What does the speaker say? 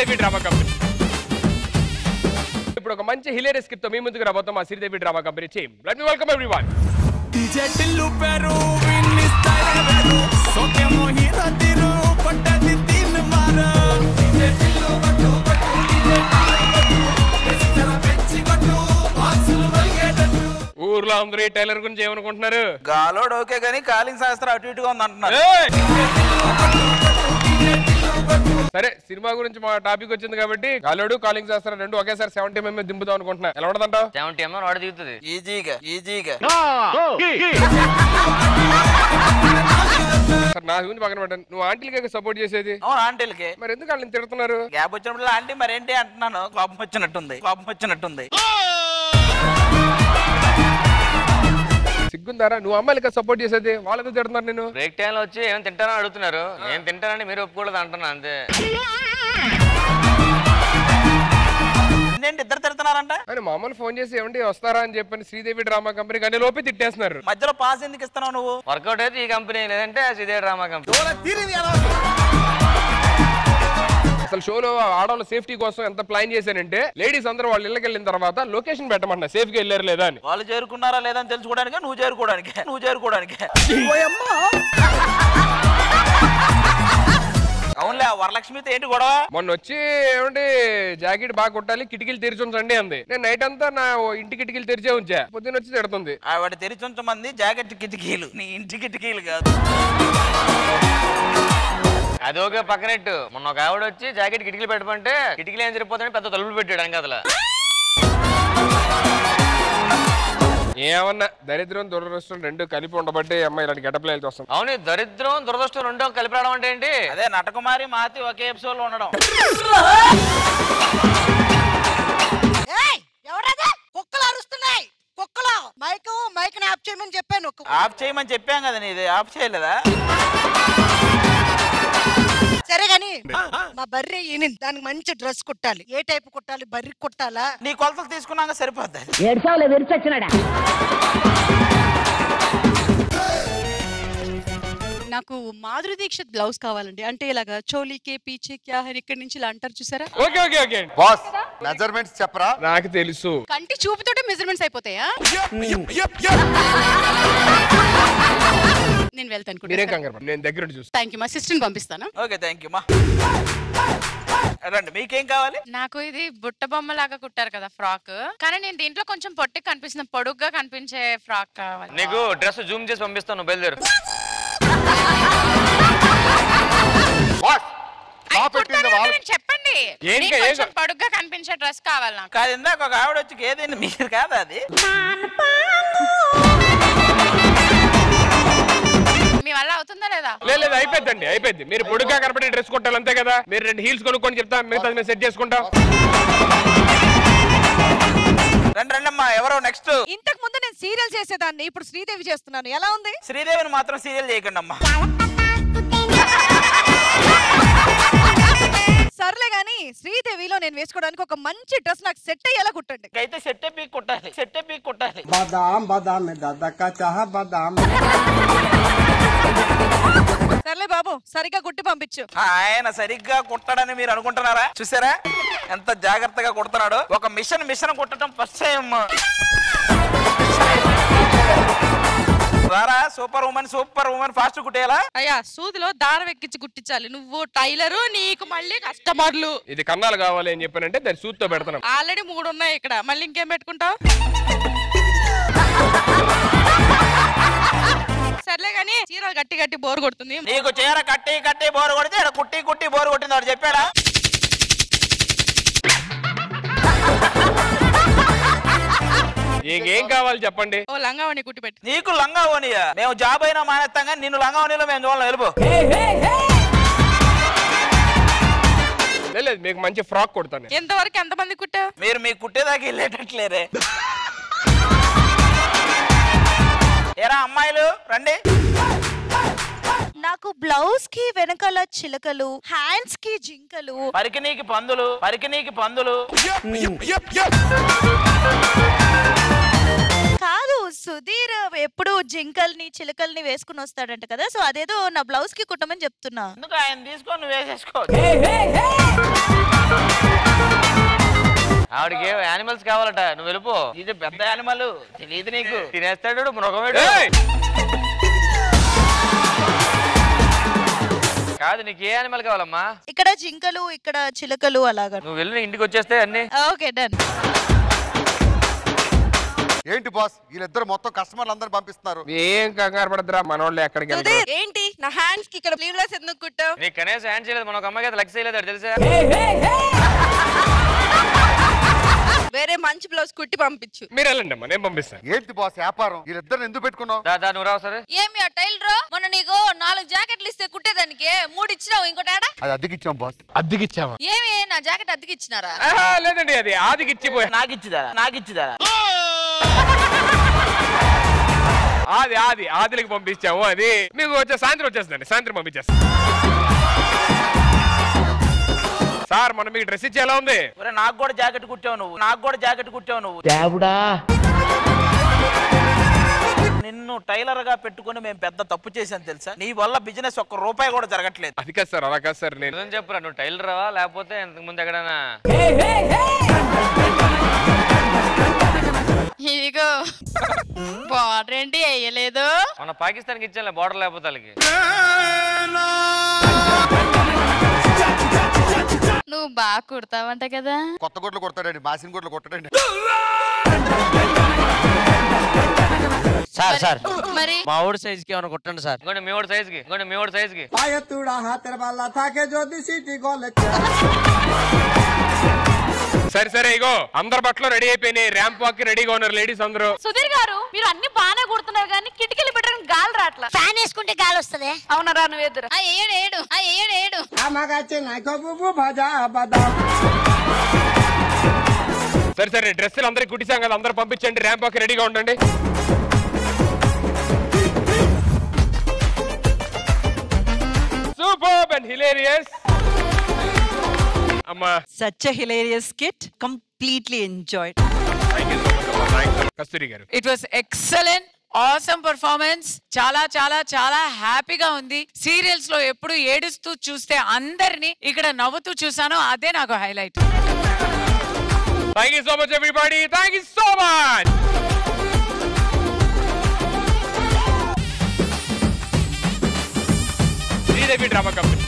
Sridevi drama company ఇప్పుడు ఒక మంచి హిలేరియస్ స్కిప్ తో మీ ముందుకు రాబోతాం మా Sridevi drama company team let me welcome everyone DJ Tillu పెరు విన్ని స్టైల్ వేరు సోకేమో హీరో తీరు పట్టది తీన్ మారు DJ టిల్లు పట్టు పట్టు DJ టిల్లు పట్టు ఎస్టర పెంచి కొట్టు బాక్సులు వలిగేటట్టు ఊర్లో అందరూ ఈ టైలర్ గురించి ఏమనుకుంటున్నారు గాలోడు ఓకే కానీ కాలింగ్ శాస్త్రం అటు ఇటుగా ఉంది అంటున్నారు ఏయ్! సరే సినిమా గురించి మా టాపిక్ వచ్చింది కాబట్టి కాలోడు కాలింగ్ చేస్తారు రెండు ఒకేసారి సెవెంటీ ఎంఎం దింపుదాం అనుకుంటున్నా ఎలా ఉండదంటావు సెవెంటీ ఎంఎం వాడు దిగుతుంది ఈజీగా ఈజీగా సార్ నా గురించి పక్కన పెట్టండి నువ్వు ఆంటీలకి సపోర్ట్ చేసేది అవును ఆంటీలకి మరి ఎందుకు వాళ్ళని తిడుతున్నారు గ్యాప్ వచ్చినప్పుడు ఆంటీ మరేంటి అంటున్నాను కోపం వచ్చినట్టుంది కోపం వచ్చినట్టుంది సిగ్గుందారా నువ్వు అమ్మాయిలకి సపోర్ట్ చేసేది వాళ్ళకి తిడుతున్నారు నేను బ్రేక్ టైం లో వచ్చి ఏం తింటానని అడుగుతున్నారు నేను తింటానని మీరు ఒప్పుకోలేదు అంటున్నా అంతే ఏంటి ఇద్దరు తిడుతున్నారంట అని మా అమ్మని ఫోన్ చేసి ఏమండి వస్తారా అని చెప్పని శ్రీదేవి డ్రామా కంపెనీ కానీ లోపే తిట్టేస్తున్నారు మధ్యలో పాస్ ఎందుకు ఇస్తున్నావు నువ్వు వర్కౌట్ అయితే ఈ కంపెనీ లేదంటే ఇదే డ్రామా కంపెనీ అసలు షోలో ఆడవాళ్ళ సేఫ్టీ కోసం ఎంత ప్లాన్ చేశానంటే లేడీస్ అందరూ వాళ్ళ ఇళ్ళకి వెళ్ళిన తర్వాత లొకేషన్ పెట్టమన్నా సేఫ్ గా వెళ్ళారు లేదా అని వాళ్ళు చేరుకున్నారా లేదని తెలుసుకోవడానికి నువ్వు చేరుకోవడానికి నువ్వు చేరుకోవడానికి అవునులే ఆ వరలక్ష్మితో ఏంటి గొడవ మొన్న వచ్చి ఏమండి జాకెట్ బాగా కొట్టాలి కిటికీలు తెరిచి ఉంచండి అంది నేను నైట్ అంతా నా ఓ ఇంటి కిటికీలు తెరిచే ఉంచా పొద్దున్న వచ్చి తిడుతుంది ఆవిడ తెరిచి ఉంచమంది జాకెట్ కిటికీలు నీ ఇంటి కిటికీలు కాదు అది ఒక పక్కనెట్టు మొన్న ఒక ఆవిడ వచ్చి జాకెట్ కిటికీలు పెట్టమంటే కిటికీలు ఏం సరిపోతాయని పెద్ద తలుపులు పెట్టాడు అంకదల ఏమన్నా దరిద్రం దురదృష్టం రెండు కలిపి ఉండబట్టి అమ్మాయి ఇలాంటి గెటప్లో వెళ్తూ వస్తాం అవును ఈ దరిద్రం దురదృష్టం రెండో కలిపి రావడం అంటే ఏంటి అదే నటకుమారి మాతి ఒకే ఎపిసోడ్ లో ఉండడం ఏయ్ ఎవరది కుక్కలు అరుస్తున్నాయి కుక్కలు మైక్ మైక్ ఆఫ్ చేయమని చెప్పాను ఆఫ్ చేయమని చెప్పాం కదా నీది ఆఫ్ చేయలేదా సరే గాని మా బర్రె ఈని దానికి మంచి డ్రెస్ కుట్టాలి ఏ టైప్ కుట్టాలి బర్రి కుట్టాలా నీ కొలతలు తీసుకున్నాక సరిపోద్ది ఏడ్చావులే విరిచొచ్చినాడా నాకు మాధురి దీక్షిత్ బ్లౌజ్ కావాలండి అంటే ఇలాగా చోలీకే పీచే క్యా హర్ ఇక్కడ నుంచి ఇలా అంటారు చూసారా okay okay okay boss measurements చెప్పరా నాకు తెలుసు కంటి చూపుతోటే మెజర్మెంట్స్ అయిపోతాయా నేను వెళ్తాను మీరేం కంగారు పడకండి. నేను దగ్గర ఉండి చూస్తాను థ్యాంక్ యూ మా సిస్టర్ని పంపిస్తాను ఓకే థ్యాంక్ యూ మా రండి మీకేం కావాలి నాకు ఇది బుట్ట బొమ్మ లాగా కుట్టారు కదా ఫ్రాక్ కానీ నేను దీంట్లో కొంచెం పొట్టి కనిపిస్తుంది పొడుగ్గా కనిపించే ఫ్రాక్ కావాలి నీకు డ్రెస్ జూమ్ చేసి పంపిస్తాను బయలుదేరు బాస్ అయ్, లా పెట్టింది కుట్టాను వాళ్ళు అంటే చెప్పండి ఏం నేను కా- ఏం కొంచెం కా- పొడుగ్గా కనిపించే డ్రెస్ కావాలి నాకు కాదు ఇందాక ఒక ఆవిడ వచ్చి గేదెంది మీరు కాదా అది మీ వల్ల అవుతుందా లేదా లేదు లేదు అయిపోద్దండి అయిపోద్ది మీరు పొడుగ్గా కనపడే డ్రెస్ కొట్టాలి అంతే కదా మీరు రెండు హీల్స్ కొనుక్కొని చెప్తా మిగతా నేను సెట్ చేసుకుంటాం రండి రండి అమ్మా ఎవరో నెక్స్ట్ ఇంతకు ముందు నేను సీరియల్ చేసేదాన్ని ఇప్పుడు శ్రీదేవి చేస్తున్నాను ఎలా ఉంది శ్రీదేవిని మాత్రం సీరియల్ చేయకండి అమ్మా సర్లే గాని శ్రీదేవిలో నేను వేసుకోవడానికి ఒక మంచి డ్రెస్ నాకు సెట్ అయ్యేలా కుట్టండి అయితే సెట్టే పీక్ కుట్టాలి సెట్టే పీక్ కుట్టాలి बादाम बादाम में दादा का चाह बादाम సర్లే బాబు సరిగ్గా కుట్టి పంపించు ఆయన సరిగ్గా కుట్టడని మీరు అనుకుంటున్నారా చూసారా ఎంత జాగ్రత్తగా కుడుతున్నాడు ఒక మిషన్ మిషన్ కుట్టడం ఫస్ట్ టైం రారా super woman super woman fast కుట్టేయాలా అయ్యా సూదిలో దారం ఎక్కించి గుట్టించాలి నువ్వు టైలరు నీకు మళ్ళీ కస్టమర్లు ఇది కన్నాలు కావాలి అని చెప్పానంటే దాన్ని సూత్తో పెడతాను ఆల్రెడీ మూడు ఉన్నాయి ఇక్కడ మళ్ళీ ఇంకేం పెట్టుకుంటావు సర్లే కానీ చీర గట్టి గట్టి బోర్ కొడుతుంది నీకు చీర కట్టి కట్టి బోరు కొడితే ఈడ కుట్టి కుట్టి బోరు కొట్టింది వాడు చెప్పాడా ఇంకేం కావాలి చెప్పండి ఓ లంగావని కుట్టి పెట్టి నీకు లంగా ఓనియా మేము జాబ్ అయినా మానేస్తాం కానీ నిన్ను లంగా ఓనీలో మేము చూడాలి వెళ్ళిపో లేదు, లేదు మీకు మంచి ఫ్రాక్ కొడతాను ఎంతవరకు ఎంతమంది కుట్టావు మీరు మీ కుట్టేదాకా వెళ్ళేటట్లేరే ఏరా అమ్మాయిలు రండి నాకు బ్లౌజ్ కి వెనకాల చిలకలు హ్యాండ్స్ కి జింకలు పరికినీకి పందులు పరికినీకి పందులు కాదు సుధీర్ ఎప్పుడు జింకల్ని చిలకల్ని వేసుకుని వస్తాడంట కదా సో అదేదో నా బ్లౌజ్ కి కుట్టమని చెప్తున్నా ఎందుకు ఆయన తీసుకొని నువ్వు వేసేసుకో ఆవిడకి యానిమల్స్ కావాలట నువ్వు వెళ్ళిపో ఇది పెద్ద యానిమల్ తెలియదు నీకు తినేస్తాడు మృగమేడు ఏయ్! కాదు నీకు ఏ యానిమల్ కావాలమ్మా ఇక్కడ జింకలు ఇక్కడ చిలకలు అలాగా నువ్వు వెళ్ళి ఇంటికి వచ్చేస్తే అన్ని ఓకే డన్ ఏంటి బాస్ వీళ్ళిద్దరు మొత్తం కస్టమర్లు అందరు పంపిస్తున్నారు ఏం కంగారు పడద్దురా మనోళ్ళు ఎక్కడికి వెళ్తారు సుధీర్ ఏంటి నా హ్యాండ్స్ కి ఇక్కడ స్లీవ్లెస్ ఎందుకు కుట్టావు నీకు కనీసం హ్యాండ్ చేయలేదు మన ఒక అమ్మాయి అయితే లక్స్ చేయలేదు అది తెలుసా వేరే మంచి బ్లౌజ్ కుట్టి పంపించు మీరు వెళ్ళండి అమ్మా నేను పంపిస్తాను ఏంటి బాస్ వ్యాపారం వీళ్ళిద్దరు ఎందుకు పెట్టుకున్నావు దా దా నువ్వు రావు సరే ఏమి ఆ టైలర్ మొన్న నీకు నాలుగు జాకెట్లు ఇస్తే కుట్టేదానికి మూడు ఇచ్చినావు ఇంకోటి ఆడ అది అద్దెకిచ్చాం బాస్ అద్దెకిచ్చావా ఏమి నా జాకెట్ అద్దెకి ఇచ్చినారా ఆహా, లేదండి అది ఆదికిచ్చిపోయా నాకిచ్చిదా నాకిచ్చిదా ఆది ఆది ఆదిలకి పంపించాము అది మీకు వచ్చే సాయంత్రం వచ్చేస్తుందండి సాయంత్రం పంపించేస్తాం సార్ మనం మీకు డ్రెస్ ఇచ్చి ఎలా ఉంది ఒరే నాకు కూడా జాకెట్ కుట్టావు నువ్వు నాకు కూడా జాకెట్ కుట్టావు నువ్వు నిన్ను టైలర్ గా పెట్టుకుని మేము పెద్ద తప్పు చేశాం తెలుసా నీ వల్ల బిజినెస్ ఒక్క రూపాయి కూడా జరగట్లేదు అది కాదు సార్ అలా కాదు సార్ నేను నిజం చెప్పురా నువ్వు టైలర్ రావా లేకపోతే ఇంతకు ముందు ఎక్కడైనా ఇదిగో బార్డర్ ఏంటి వేయలేదు మన పాకిస్తాన్కి ఇచ్చాను బార్డర్ లేకపోతే వాళ్ళకి నువ్వు బాగా కుడతావంట కదా కొత్త గుడ్లు కొడతాడండి మాసిన గుడ్లు కొట్టడండి సార్ సార్ మరి మా ఊడి సైజ్ కి ఏమైనా కొట్టండి సార్ ఇంకోటి మీ ఓడి సైజ్ కి ఇంకోటి మీ ఓడి సైజ్ కి पाय तुड़ा हाथ वाला था के जो दी सीटी गोल సరే సరే ఇగో అందరి బట్టలు రెడీ అయిపోయినాయి ర్యాంప్ వాక్ రెడీగా ఉన్నారు లేడీస్ అందరూ సుధీర్ గారు మీరు అన్ని బాగానే కుడుతున్నారు కానీ కిటికీలు పెట్టడానికి గాలి రాట్లా ఫ్యాన్ వేసుకుంటే గాలి వస్తుంది అవునరా నువ్వు ఎదురు ఆ ఏడు ఏడు ఆ ఏడు ఏడు मगा चेन्नई को बुबू भजा बादाम సరే సరే డ్రెస్సులు అందరికి కుట్టిసాం కదా అందరూ పంపించండి ర్యాంప్ వాక్ రెడీగా ఉండండి సూపర్ అండ్ హిలేరియస్ అమ్మా Such a hilarious skit. Completely enjoyed. Thank you so much అమ్మా థ్యాంక్స్ అమ్మా Kasturi garu it was excellent awesome performance చాలా చాలా చాలా హ్యాపీగా ఉంది సీరియల్స్ లో ఎప్పుడు ఏడుస్తూ చూస్తే అందరినీ ఇక్కడ నవ్వుతూ చూసాను అదే నాకు highlight thank you so much everybody thank you so much Sridevi drama company